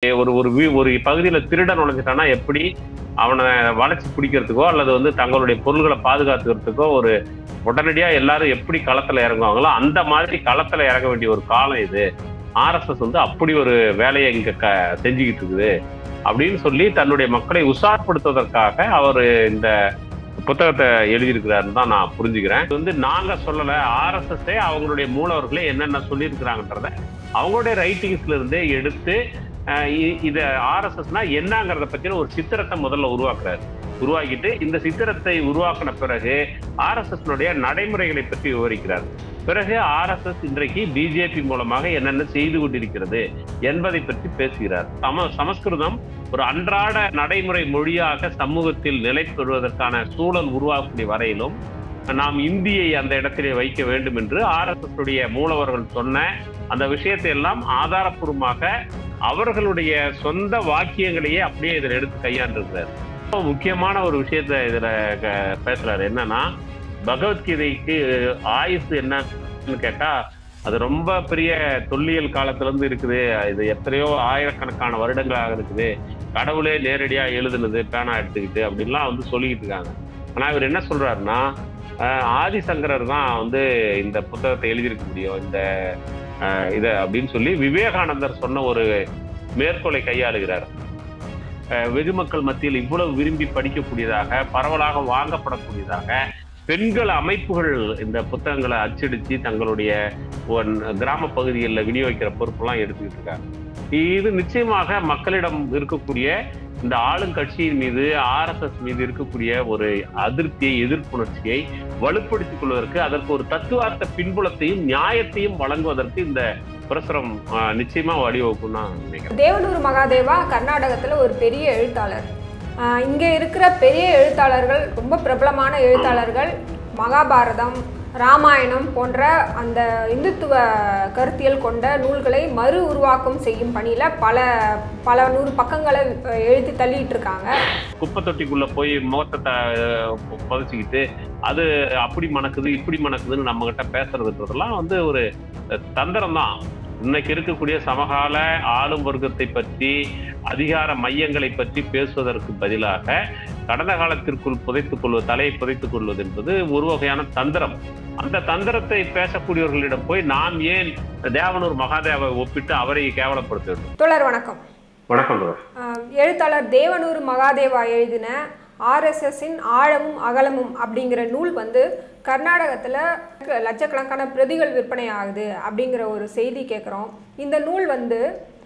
ஒரு ஒரு வீ- ஒரு பகுதியில திருடன் நுழைஞ்சிட்டான்னா எப்படி அவனை வளைச்சு பிடிக்கிறதுக்கோ அல்லது வந்து தங்களுடைய பொருள்களை பாதுகாத்துக்கிறதுக்கோ ஒரு உடனடியா எல்லாரும் எப்படி களத்துல இறங்குவாங்களோ அந்த மாதிரி களத்துல இறங்க வேண்டிய ஒரு காலம் இது ஆர்எஸ்எஸ் வந்து அப்படி ஒரு வேலையை இங்க க செஞ்சுக்கிட்டு இருக்குது அப்படின்னு சொல்லி தன்னுடைய மக்களை உஷார்படுத்துவதற்காக அவர் இந்த புத்தகத்தை எழுதியிருக்கிறாருன்னு தான் நான் புரிஞ்சுக்கிறேன் இது வந்து நாங்க சொல்லல ஆர்எஸ்எஸ் அவங்களுடைய மூலவர்களே என்னென்ன சொல்லியிருக்கிறாங்கன்றத அவங்களுடைய ரைட்டிங்ஸ்ல இருந்தே எடுத்து அஹ், இ- இத ஆர்எஸ்எஸ்னா என்னங்கிறத பத்தின ஒரு சித்திரத்தை முதல்ல உருவாக்குறாரு உருவாக்கிட்டு இந்த சித்திரத்தை உருவாக்கின பிறகு ஆர்எஸ்எஸ் நடைமுறைகளை பற்றி விவரிக்கிறார் பிறகு ஆர்எஸ்எஸ் இன்றைக்கு பிஜேபி மூலமாக என்னென்ன செய்து கொண்டிருக்கிறது என்பதை பற்றி பேசுகிறார் சம சமஸ்கிருதம் ஒரு அன்றாட நடைமுறை மொழியாக சமூகத்தில் நிலை பெறுவதற்கான சூழல் உருவாக்கக்கூடிய வரையிலும் நாம் இந்தியை அந்த இடத்திலே வைக்க வேண்டும் என்று ஆர்எஸ்எஸ் உடைய மூலவர்கள் சொன்ன அந்த விஷயத்தை எல்லாம் ஆதாரப்பூர்வமாக அவர்களுடைய சொந்த வாக்கியங்களையே அப்படியே இதில் எடுத்து கையாண்டிருக்கிறார் ரொம்ப முக்கியமான ஒரு விஷயத்த இதுல க- பேசுறாரு என்னன்னா பகவத்கீதைக்கு ஆயுசு என்னன்னு கேட்டா அது ரொம்ப பெரிய தொல்லியல் காலத்துல இருந்து இருக்குது இது எத்தனையோ ஆயிரக்கணக்கான வருடங்களாக இருக்குது கடவுளே நேரடியா எழுதுனது பேனா எடுத்துக்கிட்டு அப்படின்லாம் வந்து சொல்லிக்கிட்டு இருக்காங்க ஆனா இவர் என்ன சொல்றாருன்னா ஆஹ் ஆதிசங்கரர் தான் வந்து இந்த புத்தகத்தை எழுதியிருக்க முடியும் இந்த ஆஹ் இத அப்படின்னு சொல்லி விவேகானந்தர் சொன்ன ஒரு மேற்கோளை கையாளுகிறார் ஆஹ் வெகுமக்கள் மத்தியில் இவ்வளவு விரும்பி படிக்கக்கூடியதாக பரவலாக வாங்கப்படக்கூடியதாக பெண்கள் அமைப்புகள் இந்த புத்தகங்களை அச்சடிச்சு தங்களுடைய ஒன்- கிராம பகுதிகளில் விநியோகிக்கிற பொறுப்பெல்லாம் எடுத்துக்கிட்டு இருக்காங்க இது நிச்சயமாக மக்களிடம் இருக்கக்கூடிய இந்த ஆளுங்கட்சியின் மீது ஆர்எஸ்எஸ் மீது இருக்கக்கூடிய ஒரு அதிருப்தியை எதிர்ப்புணர்ச்சியை வலுப்படுத்திக் கொள்வதற்கு அதற்கு ஒரு தத்துவார்த்த பின்புலத்தையும் நியாயத்தையும் வழங்குவதற்கு இந்த பிரசுரம் ஆஹ், நிச்சயமா வழிவகுக்கும் நான் நினைக்கிறேன் தேவனூர் மகாதேவா கர்நாடகத்தில் ஒரு பெரிய எழுத்தாளர் ஆஹ் இங்கே இருக்கிற பெரிய எழுத்தாளர்கள் ரொம்ப பிரபலமான எழுத்தாளர்கள் மகாபாரதம் ராமாயணம் போன்ற அந்த இந்துத்துவ கருத்தியல் கொண்ட நூல்களை மறு உருவாக்கம் செய்யும் பணியில் பல பல நூறு பக்கங்களை அஹ், எழுதி தள்ளிட்டு இருக்காங்க குப்பை தொட்டிக்குள்ள போய் முகத்தை த- புதைச்சிக்கிட்டு அது அப்படி மணக்குது இப்படி மணக்குதுன்னு நம்ம கிட்ட பேசுறதுன்றதெல்லாம் வந்து ஒரு தந்திரம் தான் இன்னைக்கு இருக்கக்கூடிய சமகால ஆளும் வர்க்கத்தை பற்றி அதிகார மையங்களை பற்றி பேசுவதற்கு பதிலாக கடந்த காலத்திற்குள் புதைத்துக் கொள்வது தலையை புதைத்துக் கொள்வது என்பது ஒரு வகையான தந்திரம் அந்த தந்திரத்தை பேசக்கூடியவர்களிடம் போய் நாம் ஏன் தேவனூர் மகாதேவை ஒப்பிட்டு அவரை கேவலப்படுத்த வேண்டும் தோழர் வணக்கம் வணக்கம் தோழர். ஆஹ் எழுத்தாளர் தேவனூர் மகாதேவா எழுதின ஆர்எஸ்எஸ்ஸின் ஆழமும் அகலமும் அப்படிங்கிற நூல் வந்து கர்நாடகத்தில் லட்சக்கணக்கான பிரதிகள் விற்பனை ஆகுது அப்படிங்கிற ஒரு செய்தி கேட்குறோம் இந்த நூல் வந்து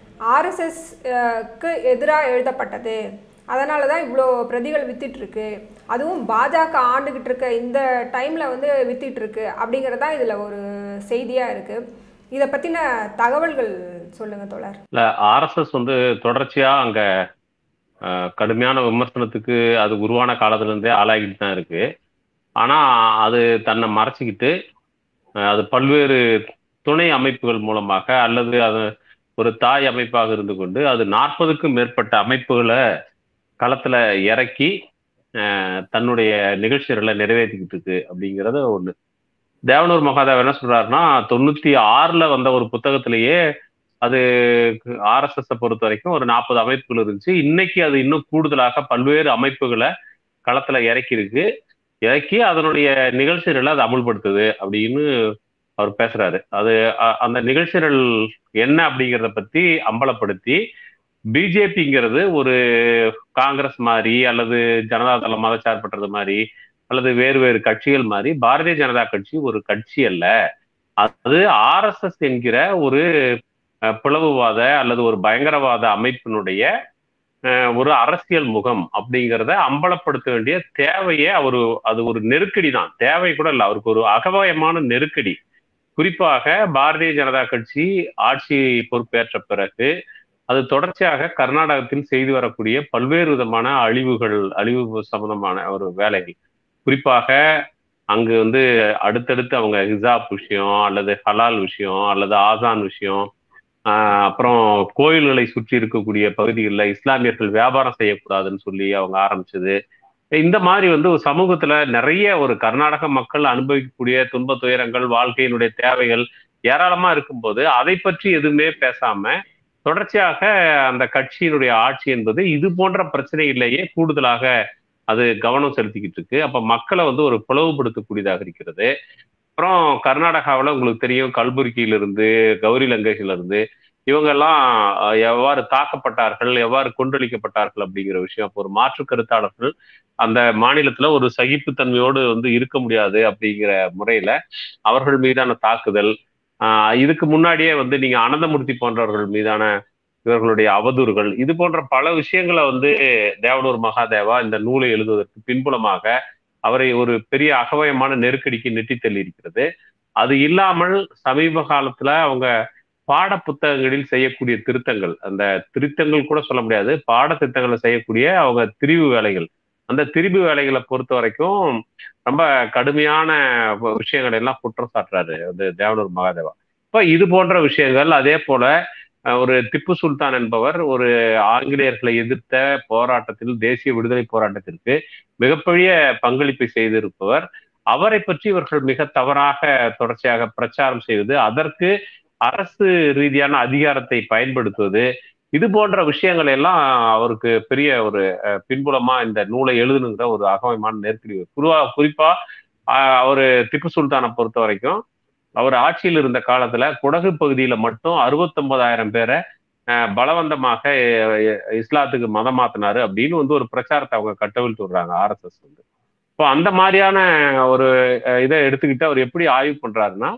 ஆர்எஸ்எஸ்க்கு எதிராக எழுதப்பட்டது அதனால தான் இவ்வளோ பிரதிகள் வித்துட்டு இருக்கு அதுவும் பாஜக ஆண்டுகிட்டு இருக்க இந்த டைமில் வந்து வித்துட்டு இருக்கு அப்படிங்கிறது தான் இதில் ஒரு செய்தியாக இருக்குது இதை பற்றின தகவல்கள் சொல்லுங்கள் தோழர் இல்ல ஆர்எஸ்எஸ் வந்து தொடர்ச்சியா அங்க அஹ், கடுமையான விமர்சனத்துக்கு அது உருவான காலத்துல இருந்தே ஆளாகிட்டு தான் இருக்கு ஆனா அது தன்னை மறைச்சிக்கிட்டு அஹ், அது பல்வேறு துணை அமைப்புகள் மூலமாக அல்லது அது ஒரு தாய் அமைப்பாக இருந்து கொண்டு அது நாற்பதுக்கும் மேற்பட்ட அமைப்புகளை களத்துல இறக்கி அஹ், தன்னுடைய நிகழ்ச்சிகளை நிறைவேற்றிக்கிட்டு இருக்கு அப்படிங்கிறது ஒண்ணு தேவனூர் மகாதேவ் என்ன சொல்றாருன்னா தொண்ணூத்தி ஆறுல வந்த ஒரு புத்தகத்திலேயே அது ஆர்எஸ்எஸ் பொறுத்த வரைக்கும் ஒரு நாற்பது அமைப்புகள் இருந்துச்சு இன்னைக்கு அது இன்னும் கூடுதலாக பல்வேறு அமைப்புகளை களத்துல இறக்கி இருக்கு இறக்கி அதனுடைய நிகழ்ச்சிகளை அது அமுல்படுத்துது அப்படின்னு அவர் பேசுறாரு அது அ- அந்த நிகழ்ச்சிகள் என்ன அப்படிங்கிறத பத்தி அம்பலப்படுத்தி பிஜேபிங்கிறது ஒரு காங்கிரஸ் மாதிரி அல்லது ஜனதாதள மதச்சார்பற்றது மாதிரி அல்லது வேறு வேறு கட்சிகள் மாதிரி பாரதிய ஜனதா கட்சி ஒரு கட்சி அல்ல அது ஆர்எஸ்எஸ் என்கிற ஒரு அஹ், பிளவுவாத அல்லது ஒரு பயங்கரவாத அமைப்பினுடைய அஹ், ஒரு அரசியல் முகம் அப்படிங்கிறத அம்பலப்படுத்த வேண்டிய தேவையே அவர் அது ஒரு நெருக்கடி தான் தேவை கூட இல்லை அவருக்கு ஒரு அகவயமான நெருக்கடி குறிப்பாக பாரதிய ஜனதா கட்சி ஆட்சி பொறுப்பேற்ற பிறகு அது தொடர்ச்சியாக கர்நாடகத்தில் செய்து வரக்கூடிய பல்வேறு விதமான அழிவுகள் அழிவு சம்பந்தமான ஒரு வேலைகள் குறிப்பாக அங்கு வந்து அடுத்தடுத்து அவங்க ஹிசாப் விஷயம் அல்லது ஹலால் விஷயம் அல்லது ஆசான் விஷயம் ஆஹ் அப்புறம் கோயில்களை சுற்றி இருக்கக்கூடிய பகுதிகளில் இஸ்லாமியர்கள் வியாபாரம் செய்யக்கூடாதுன்னு சொல்லி அவங்க ஆரம்பிச்சது இந்த மாதிரி வந்து ஒரு சமூகத்துல நிறைய ஒரு கர்நாடக மக்கள் அனுபவிக்கக்கூடிய துன்ப துயரங்கள் வாழ்க்கையினுடைய தேவைகள் ஏராளமா இருக்கும்போது அதை பற்றி எதுவுமே பேசாம தொடர்ச்சியாக அந்த கட்சியினுடைய ஆட்சி என்பது இது போன்ற பிரச்சனைகளிலேயே கூடுதலாக அது கவனம் செலுத்திக்கிட்டு இருக்கு அப்ப மக்களை வந்து ஒரு பிளவுபடுத்தக்கூடியதாக இருக்கிறது அப்புறம் கர்நாடகாவில் உங்களுக்கு தெரியும் கல்புர்கியிலிருந்து கௌரி லங்கேஷில இருந்து இவங்கெல்லாம் அஹ், எவ்வாறு தாக்கப்பட்டார்கள் எவ்வாறு கொன்றளிக்கப்பட்டார்கள் அப்படிங்கிற விஷயம் அப்போ ஒரு மாற்று கருத்தாளர்கள் அந்த மாநிலத்துல ஒரு சகிப்புத்தன்மையோடு வந்து இருக்க முடியாது அப்படிங்கிற முறையில அவர்கள் மீதான தாக்குதல் ஆஹ் இதுக்கு முன்னாடியே வந்து நீங்க அனந்தமூர்த்தி போன்றவர்கள் மீதான இவர்களுடைய அவதூறுகள் இது போன்ற பல விஷயங்களை வந்து தேவனூர் மகாதேவா இந்த நூலை எழுதுவதற்கு பின்புலமாக அவரை ஒரு பெரிய அகவயமான நெருக்கடிக்கு நெட்டி தள்ளி இருக்கிறது அது இல்லாமல் சமீப காலத்துல அவங்க பாட புத்தகங்களில் செய்யக்கூடிய திருத்தங்கள் அந்த திருத்தங்கள் கூட சொல்ல முடியாது பாட திட்டங்களை செய்யக்கூடிய அவங்க திரிவு வேலைகள் அந்த திரிவு வேலைகளை பொறுத்த வரைக்கும் ரொம்ப கடுமையான வ- விஷயங்களை எல்லாம் குற்றம் சாட்டுறாரு அது தேவனூர் மகாதேவா இப்போ இது போன்ற விஷயங்கள் அதே போல அஹ், ஒரு திப்பு சுல்தான் என்பவர் ஒரு ஆங்கிலேயர்களை எதிர்த்த போராட்டத்தில் தேசிய விடுதலை போராட்டத்திற்கு மிகப்பெரிய பங்களிப்பை செய்திருப்பவர் அவரை பற்றி இவர்கள் மிக தவறாக தொடர்ச்சியாக பிரச்சாரம் செய்வது அதற்கு அரசு ரீதியான அதிகாரத்தை பயன்படுத்துவது இது போன்ற விஷயங்கள் எல்லாம் அவருக்கு பெரிய ஒரு அஹ், பின்புலமா இந்த நூலை எழுதணுங்கிற ஒரு அகவயமான நெருக்கடி குறிப்பா குறிப்பா ஆஹ், அவரு திப்பு சுல்தானை பொறுத்த வரைக்கும் அவர் ஆட்சியில் இருந்த காலத்துல குடகு பகுதியில மட்டும் அறுபத்தொன்பதாயிரம் பேரை அஹ், பலவந்தமாக அஹ், இஸ்லாத்துக்கு மதம் மாத்தினாரு அப்படின்னு வந்து ஒரு பிரச்சாரத்தை அவங்க கட்டவிழ்த்து விடுறாங்க ஆர்எஸ்எஸ் வந்து இப்போ அந்த மாதிரியான ஒரு அஹ், இதை எடுத்துக்கிட்டு அவர் எப்படி ஆய்வு பண்றாருன்னா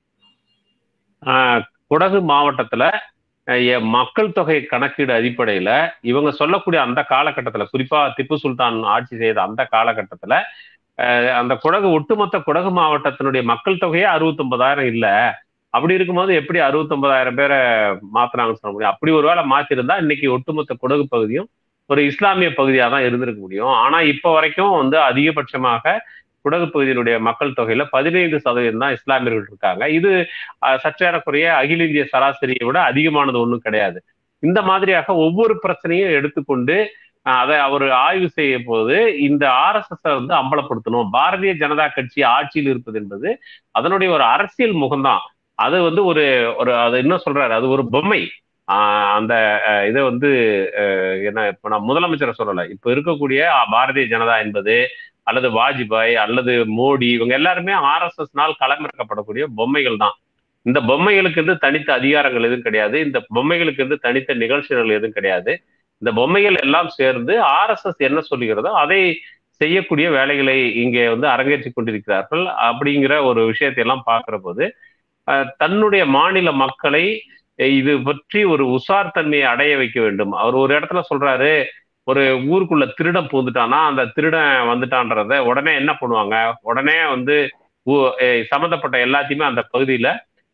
ஆஹ், குடகு மாவட்டத்துல அஹ், எ- மக்கள் தொகை கணக்கீடு அடிப்படையில இவங்க சொல்லக்கூடிய அந்த காலகட்டத்துல குறிப்பா திப்பு சுல்தான் ஆட்சி செய்த அந்த காலகட்டத்துல அஹ், அந்த குடகு ஒட்டுமொத்த குடகு மாவட்டத்தினுடைய மக்கள் தொகையே அறுபத்தொன்பதாயிரம் இல்ல அப்படி இருக்கும்போது எப்படி அறுபத்தொன்பதாயிரம் பேரை மாத்துனாங்கன்னு சொல்ல முடியும் அப்படி ஒருவேளை மாத்திருந்தா இன்னைக்கு ஒட்டுமொத்த குடகு பகுதியும் ஒரு இஸ்லாமிய பகுதியாக தான் இருந்திருக்க முடியும் ஆனா இப்ப வரைக்கும் வந்து அதிகபட்சமாக குடகு பகுதியினுடைய மக்கள் தொகையில பதினைந்து சதவீதம் தான் இஸ்லாமியர்கள் இருக்காங்க இது அஹ், சற்றேறக்குறைய அகில இந்திய சராசரியை விட அதிகமானது ஒன்றும் கிடையாது இந்த மாதிரியாக ஒவ்வொரு பிரச்சனையும் எடுத்துக்கொண்டு அஹ், அதை அவர் ஆய்வு செய்ய போது இந்த ஆர்எஸ்எஸ் வந்து அம்பலப்படுத்தணும் பாரதிய ஜனதா கட்சி ஆட்சியில் இருப்பது என்பது அதனுடைய ஒரு அரசியல் முகம்தான் அது வந்து ஒரு ஒரு அதை என்ன சொல்றாரு அது ஒரு பொம்மை ஆஹ் அந்த அஹ், இதை வந்து அஹ், என்ன இப்ப நான் முதலமைச்சரை சொல்லல இப்ப இருக்கக்கூடிய அஹ், பாரதிய ஜனதா என்பது அல்லது வாஜ்பாய் அல்லது மோடி இவங்க எல்லாருமே ஆர்எஸ்எஸ்னால் களமிறக்கப்படக்கூடிய பொம்மைகள் தான் இந்த பொம்மைகளுக்கு வந்து தனித்த அதிகாரங்கள் எதுவும் கிடையாது இந்த பொம்மைகளுக்கு வந்து தனித்த நிகழ்ச்சிகள் எதுவும் கிடையாது இந்த பொம்மைகள் எல்லாம் சேர்ந்து ஆர்எஸ்எஸ் என்ன சொல்லுகிறதோ அதை செய்யக்கூடிய வேலைகளை இங்கே வந்து அரங்கேற்றி கொண்டிருக்கிறார்கள் அப்படிங்கிற ஒரு விஷயத்தை எல்லாம் பார்க்கிற போது அஹ், தன்னுடைய மாநில மக்களை அஹ், இது பற்றி ஒரு உசார் தன்மையை அடைய வைக்க வேண்டும் அவர் ஒரு இடத்துல சொல்றாரு ஒரு ஊருக்குள்ள திருடன் பூந்துட்டானா அந்த திருடன் வந்துட்டான்றத உடனே என்ன பண்ணுவாங்க உடனே வந்து ஊ- அஹ், சம்மந்தப்பட்ட எல்லாத்தையுமே அந்த பகுதியில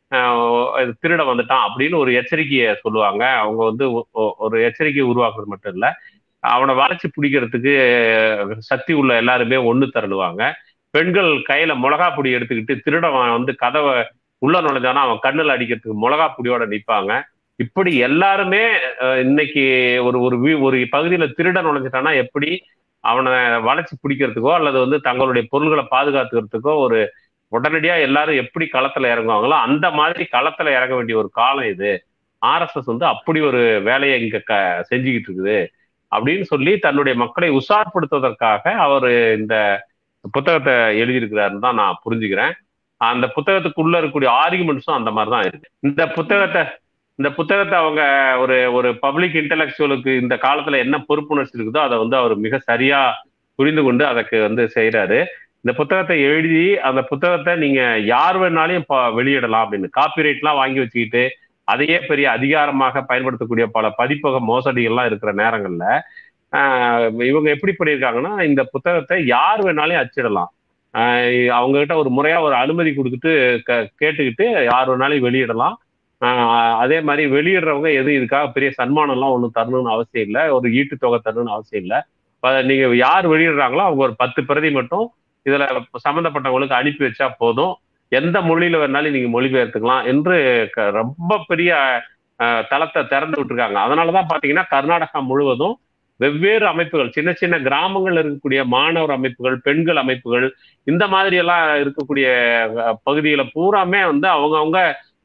ஆஹ் திருட வந்துட்டான் அப்படின்னு ஒரு எச்சரிக்கையை சொல்லுவாங்க அவங்க வந்து ஒ- ஒ- ஒரு எச்சரிக்கை உருவாக்குறது மட்டும் இல்ல அவனை வளைச்சு பிடிக்கிறதுக்கு சக்தி உள்ள எல்லாருமே ஒண்ணு திரளுவாங்க பெண்கள் கையில மிளகா பொடி எடுத்துக்கிட்டு திருடவன் வந்து கதவை உள்ள நுழைஞ்சானா அவன் கண்ணுல அடிக்கிறதுக்கு மிளகா பொடியோட நிப்பாங்க இப்படி எல்லாருமே அஹ், இன்னைக்கு ஒரு ஒரு வீ- ஒரு பகுதியில திருடன் நுழைஞ்சிட்டானா எப்படி அவனை வளைச்சு பிடிக்கிறதுக்கோ அல்லது வந்து தங்களுடைய பொருள்களை பாதுகாத்துக்கிறதுக்கோ ஒரு உடனடியா எல்லாரும் எப்படி களத்துல இறங்குவாங்களோ அந்த மாதிரி களத்துல இறங்க வேண்டிய ஒரு காலம் இது ஆர்எஸ்எஸ் வந்து அப்படி ஒரு வேலையை இங்க க செஞ்சுக்கிட்டு இருக்குது அப்படின்னு சொல்லி தன்னுடைய மக்களை உஷார்படுத்துவதற்காக அவர் இந்த புத்தகத்தை எழுதியிருக்கிறாருன்னு தான் நான் புரிஞ்சுக்கிறேன் அந்த புத்தகத்துக்குள்ள இருக்கக்கூடிய ஆர்குமெண்ட்ஸும் அந்த மாதிரி தான் இருக்கு இந்த புத்தகத்தை இந்த புத்தகத்தை அவங்க ஒரு ஒரு பப்ளிக் இன்டலெக்சுவலுக்கு இந்த காலத்துல என்ன பொறுப்புணர்ச்சி இருக்குதோ அதை வந்து அவர் மிக சரியா புரிந்து கொண்டு அதற்கு வந்து செய்யறாரு இந்த புத்தகத்தை எழுதி அந்த புத்தகத்தை நீங்க யார் வேணாலையும் ப- வெளியிடலாம் அப்படின்னு காப்பிரைட்லாம் வாங்கி வச்சுக்கிட்டு அதையே பெரிய அதிகாரமாக பயன்படுத்தக்கூடிய பல பதிப்பக மோசடிகள்லாம் இருக்கிற நேரங்கள்ல ஆஹ் இவங்க எப்படி பண்ணியிருக்காங்கன்னா இந்த புத்தகத்தை யார் வேணாலையும் அச்சிடலாம் ஆஹ் அவங்க கிட்ட ஒரு முறையா ஒரு அனுமதி கொடுத்துட்டு க- கேட்டுக்கிட்டு யார் வேணாலும் வெளியிடலாம் ஆஹ் அதே மாதிரி வெளியிடுறவங்க எதுவும் இதுக்காக பெரிய சன்மானம்லாம் ஒன்றும் தரணும்னு அவசியம் இல்லை ஒரு ஈட்டுத்தொகை தரணும்னு அவசியம் இல்லை இப்ப நீங்க யார் வெளியிடுறாங்களோ அவங்க ஒரு பத்து பிரதி மட்டும் இதுல சம்பந்தப்பட்டவங்களுக்கு அனுப்பி வச்சா போதும் எந்த மொழியில வேணாலும் நீங்க மொழிபெயர்த்துக்கலாம் என்று க- ரொம்ப பெரிய ஆஹ், தளத்தை திறந்து விட்டுருக்காங்க அதனாலதான் பாத்தீங்கன்னா கர்நாடகா முழுவதும் வெவ்வேறு அமைப்புகள் சின்ன சின்ன கிராமங்கள்ல இருக்கக்கூடிய மாணவர் அமைப்புகள் பெண்கள் அமைப்புகள் இந்த மாதிரி எல்லாம் இருக்கக்கூடிய அஹ், பகுதிகளை பூராமே வந்து அவங்கவங்க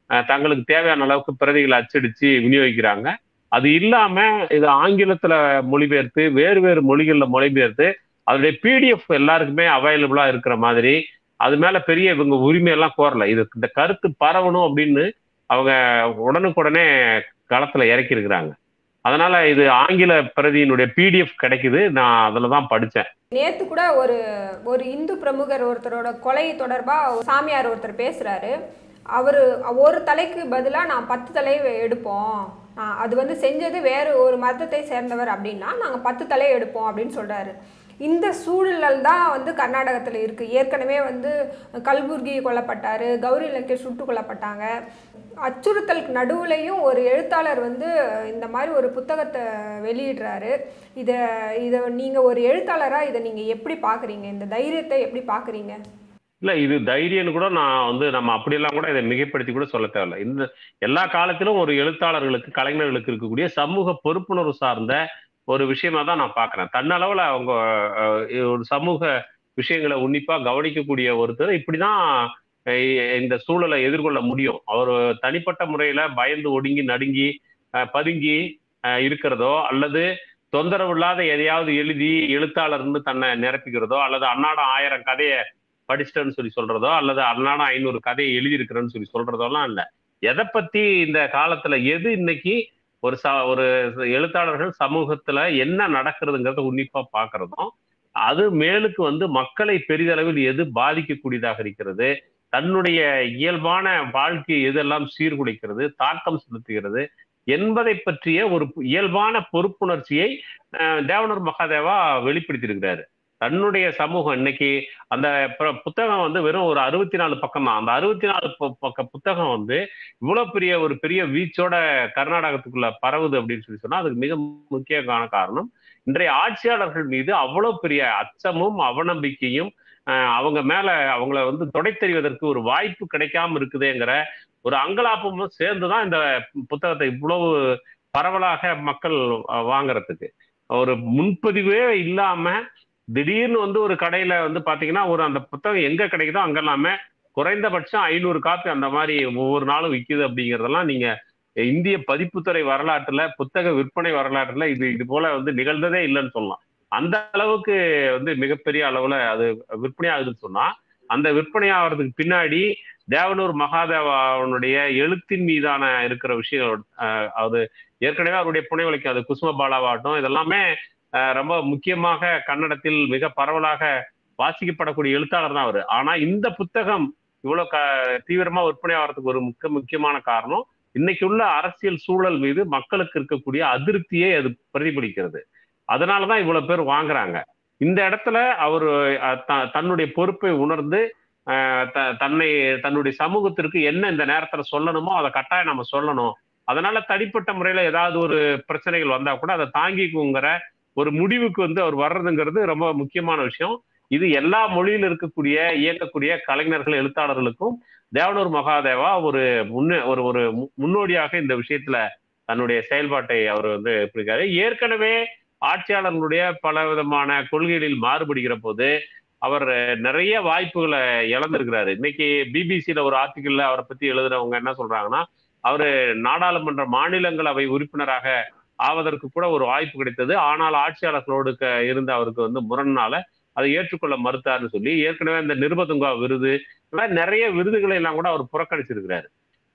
அஹ், தங்களுக்கு தேவையான அளவுக்கு பிரதிகளை அச்சடிச்சு விநியோகிக்கிறாங்க அது இல்லாம இது ஆங்கிலத்துல மொழிபெயர்த்து வேறு வேறு மொழிகள்ல மொழிபெயர்த்து அதனுடைய பிடிஎஃப் எல்லாருக்குமே அவைலபிளா இருக்கிற மாதிரி அது மேல பெரிய இவங்க உரிமை எல்லாம் கோரல இது இந்த கருத்து பரவணும் அப்படின்னு அவங்க உடனுக்குடனே களத்துல இறக்கி இருக்கிறாங்க அதனால இது ஆங்கில பிரதியினுடைய பிடிஎஃப் கிடைக்குது நான் அதுல தான் படிச்சேன் நேத்து கூட ஒரு ஒரு இந்து பிரமுகர் ஒருத்தரோட கொலை தொடர்பா ஒரு சாமியார் ஒருத்தர் பேசுறாரு அவர் ஒரு தலைக்கு பதிலாக நான் பத்து தலை எடுப்போம் ஆ, அது வந்து செஞ்சது வேறு ஒரு மதத்தை சேர்ந்தவர் அப்படின்னா நாங்கள் பத்து தலை எடுப்போம் அப்படின்னு சொல்றாரு இந்த சூழல் தான் வந்து கர்நாடகத்தில் இருக்குது ஏற்கனவே வந்து கல்புர்கி கொல்லப்பட்டார் கௌரி லங்கேஷ் சுட்டு கொல்லப்பட்டாங்க அச்சுறுத்தலுக்கு நடுவுலையும் ஒரு எழுத்தாளர் வந்து இந்த மாதிரி ஒரு புத்தகத்தை வெளியிடுறாரு இதை இதை நீங்கள் ஒரு எழுத்தாளராக இதை நீங்கள் எப்படி பார்க்குறீங்க இந்த தைரியத்தை எப்படி பார்க்குறீங்க இல்ல இது தைரியம்னு கூட நான் வந்து நம்ம அப்படியெல்லாம் கூட இதை மிகைப்படுத்தி கூட சொல்ல தேவையில்ல இந்த எல்லா காலத்திலும் ஒரு எழுத்தாளர்களுக்கு கலைஞர்களுக்கு இருக்கக்கூடிய சமூக பொறுப்புணர்வு சார்ந்த ஒரு விஷயமா தான் நான் பார்க்கிறேன் தன்னளவுல அவங்க அஹ், ஒரு சமூக விஷயங்களை உன்னிப்பா கவனிக்கக்கூடிய ஒருத்தர் இப்படிதான் அஹ், இந்த சூழலை எதிர்கொள்ள முடியும் அவர் தனிப்பட்ட முறையில பயந்து ஒடுங்கி நடுங்கி அஹ், பதுங்கி அஹ், இருக்கிறதோ அல்லது தொந்தரவு இல்லாத எதையாவது எழுதி எழுத்தாளர்னு தன்னை நிரப்பிக்கிறதோ அல்லது அன்னாடம் ஆயிரம் கதையை படிச்சிட்டேன்னு சொல்லி சொல்றதோ அல்லது அன்னாடம் ஐநூறு கதையை எழுதியிருக்கிறேன்னு சொல்லி சொல்றதோலாம் இல்ல எதை பத்தி இந்த காலத்துல எது இன்னைக்கு ஒரு ச ஒரு எழுத்தாளர்கள் சமூகத்துல என்ன நடக்கிறதுங்கிறத உன்னிப்பா பாக்குறதும் அது மேலுக்கு வந்து மக்களை பெரிதளவில் எது பாதிக்கக்கூடியதாக இருக்கிறது தன்னுடைய இயல்பான வாழ்க்கையை எதெல்லாம் சீர்குலைக்கிறது தாக்கம் செலுத்துகிறது என்பதை பற்றிய ஒரு இயல்பான பொறுப்புணர்ச்சியை அஹ், தேவனூர் மகாதேவா வெளிப்படுத்தியிருக்கிறாரு தன்னுடைய சமூகம் இன்னைக்கு அந்த ப- புத்தகம் வந்து வெறும் ஒரு அறுபத்தி நாலு பக்கம் தான் அந்த அறுபத்தி நாலு பக்க புத்தகம் வந்து இவ்வளவு பெரிய ஒரு பெரிய வீச்சோட கர்நாடகத்துக்குள்ள பரவுது அப்படின்னு சொல்லி சொன்னா அதுக்கு மிக முக்கியமான காரணம் இன்றைய ஆட்சியாளர்கள் மீது அவ்வளவு பெரிய அச்சமும் அவநம்பிக்கையும் அஹ், அவங்க மேல அவங்கள வந்து தொடைத்தெறிவதற்கு ஒரு வாய்ப்பு கிடைக்காம இருக்குதுங்கிற ஒரு அங்கலாப்பமும் சேர்ந்துதான் இந்த புத்தகத்தை இவ்வளவு பரவலாக மக்கள் அஹ், வாங்குறதுக்கு ஒரு முன்பதிவே இல்லாம திடீர்னு வந்து ஒரு கடையில வந்து பாத்தீங்கன்னா ஒரு அந்த புத்தகம் எங்க கிடைக்குதோ அங்க எல்லாமே குறைந்தபட்சம் ஐநூறு காப்பி அந்த மாதிரி ஒவ்வொரு நாளும் விக்குது அப்படிங்கறதெல்லாம் நீங்க இந்திய பதிப்புத்துறை வரலாற்றுல புத்தக விற்பனை வரலாற்றுல இது இது போல வந்து நிகழ்ந்ததே இல்லைன்னு சொல்லலாம் அந்த அளவுக்கு வந்து மிகப்பெரிய அளவுல அது விற்பனை ஆகுதுன்னு சொன்னா அந்த விற்பனை ஆகிறதுக்கு பின்னாடி தேவனூர் மகாதேவனுடைய எழுத்தின் மீதான இருக்கிற விஷயம் அஹ், அது ஏற்கனவே அவருடைய புனைவலைக்கு அது குசும பாலாவாகட்டும் இதெல்லாமே அஹ், ரொம்ப முக்கியமாக கன்னடத்தில் மிக பரவலாக வாசிக்கப்படக்கூடிய எழுத்தாளர் தான் அவர் ஆனா இந்த புத்தகம் இவ்வளவு க தீவிரமா விற்பனை ஆகிறதுக்கு ஒரு முக்கிய முக்கியமான காரணம் இன்னைக்கு உள்ள அரசியல் சூழல் மீது மக்களுக்கு இருக்கக்கூடிய அதிருப்தியை அது பிரதிபலிக்கிறது அதனாலதான் இவ்வளவு பேர் வாங்குறாங்க இந்த இடத்துல அவர் தன்னுடைய பொறுப்பை உணர்ந்து அஹ், த- தன்னை தன்னுடைய சமூகத்திற்கு என்ன இந்த நேரத்துல சொல்லணுமோ அதை கட்டாயம் நம்ம சொல்லணும் அதனால தனிப்பட்ட முறையில ஏதாவது ஒரு பிரச்சனைகள் வந்தா கூட அதை தாங்கிக்குங்கிற ஒரு முடிவுக்கு வந்து அவர் வர்றதுங்கிறது ரொம்ப முக்கியமான விஷயம் இது எல்லா மொழியில இருக்கக்கூடிய இயங்கக்கூடிய கலைஞர்கள் எழுத்தாளர்களுக்கும் தேவனூர் மகாதேவா ஒரு முன்ன ஒரு ஒரு மு- முன்னோடியாக இந்த விஷயத்துல தன்னுடைய செயல்பாட்டை அவர் வந்து இருக்காரு ஏற்கனவே ஆட்சியாளர்களுடைய பல விதமான கொள்கைகளில் மாறுபடுகிற போது அவர் நிறைய வாய்ப்புகளை இழந்திருக்கிறாரு இன்னைக்கு பிபிசியில ஒரு ஆர்டிக்கிள்ல அவரை பத்தி எழுதுறவங்க என்ன சொல்றாங்கன்னா அவரு நாடாளுமன்ற மாநிலங்களவை உறுப்பினராக ஆவதற்கு கூட ஒரு வாய்ப்பு கிடைத்தது ஆனால் ஆட்சியாளர்களோடு க- இருந்த அவருக்கு வந்து முரண்னால அதை ஏற்றுக்கொள்ள மறுத்தாருன்னு சொல்லி ஏற்கனவே இந்த நிருபதுங்கா விருது இந்த மாதிரி நிறைய விருதுகளை எல்லாம் கூட அவர் புறக்கணிச்சிருக்கிறாரு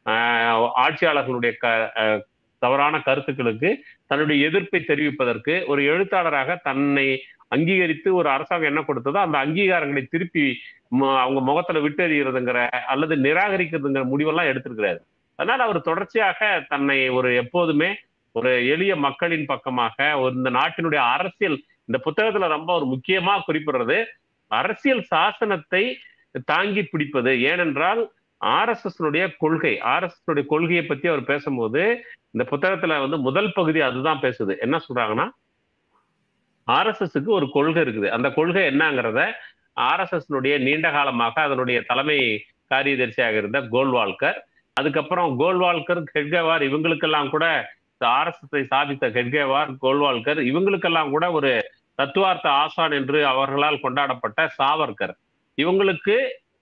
ஆஹ் ஆட்சியாளர்களுடைய க அஹ் தவறான கருத்துக்களுக்கு தன்னுடைய எதிர்ப்பை தெரிவிப்பதற்கு ஒரு எழுத்தாளராக தன்னை அங்கீகரித்து ஒரு அரசாங்கம் என்ன கொடுத்ததோ அந்த அங்கீகாரங்களை திருப்பி மு- அவங்க முகத்துல விட்டெறிகிறதுங்கிற அல்லது நிராகரிக்கிறதுங்கிற முடிவெல்லாம் எடுத்திருக்கிறாரு அதனால அவர் தொடர்ச்சியாக தன்னை ஒரு எப்போதுமே ஒரு எளிய மக்களின் பக்கமாக ஒரு இந்த நாட்டினுடைய அரசியல் இந்த புத்தகத்துல ரொம்ப ஒரு முக்கியமா குறிப்பிடுறது அரசியல் சாசனத்தை தாங்கி பிடிப்பது ஏனென்றால் ஆர்எஸ்எஸ் கொள்கை ஆர்எஸ்எஸ் கொள்கையை பத்தி அவர் பேசும்போது இந்த புத்தகத்துல வந்து முதல் பகுதி அதுதான் பேசுது என்ன சொல்றாங்கன்னா ஆர்எஸ்எஸ்க்கு ஒரு கொள்கை இருக்குது அந்த கொள்கை என்னங்கிறத ஆர்எஸ்எஸ் நீண்ட காலமாக அதனுடைய தலைமை காரியதர்சியாக இருந்த கோல்வால்கர் அதுக்கப்புறம் கோல்வால்கர் ஹெட்கேவார் இவங்களுக்கெல்லாம் கூட ஆர்எஸ்எஸ்ஐ சாதித்த ஹெட்கேவார் கோல்வால்கர் இவங்களுக்கெல்லாம் கூட ஒரு தத்துவார்த்த ஆசான் என்று அவர்களால் கொண்டாடப்பட்ட சாவர்கர் இவங்களுக்கு